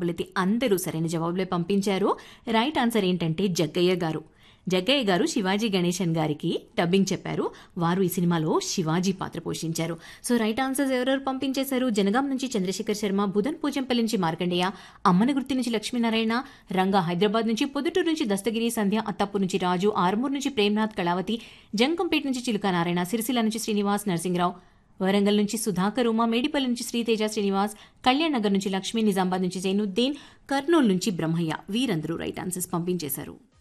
జవాబులైతే అందరూ సరైన జవాబులే పంపించారు రైట్ ఆన్సర్ ఏంటంటే జగ్గయ్య గారు జగ్గయ్య గారు శివాజీ గణేశన్ గారికి డబ్బింగ్ చెప్పారు వారు ఈ సినిమాలో శివాజీ పాత్ర పోషించారు సో రైట్ ఆన్సర్స్ ఎవరెవరు పంపించేశారు జనగాం నుంచి చంద్రశేఖర్ శర్మ బుధన్ పూజంపల్లి నుంచి మార్కండేయ అమ్మన గుర్తి నుంచి లక్ష్మీనారాయణ రంగా హైదరాబాద్ నుంచి పొద్దుటూరు నుంచి దస్తగిరి సంధ్య అత్తప్పూర్ నుంచి రాజు ఆర్మూర్ నుంచి ప్రేమ్నాథ్ కళావతి జంకంపేట నుంచి చిలుక నారాయణ సిరిసిల్ల నుంచి శ్రీనివాస్ నరసింహరావు వరంగల్ నుంచి సుధాకర్ ఉమా మేడిపల్లి నుంచి శ్రీతేజ శ్రీనివాస్ కళ్యాణ్ నగర్ నుంచి లక్ష్మీ నిజామాబాద్ నుంచి జైనుద్దీన్ కర్నూలు నుంచి బ్రహ్మయ్య వీరందరూ రైట్ ఆన్సర్స్ పంపించేశారు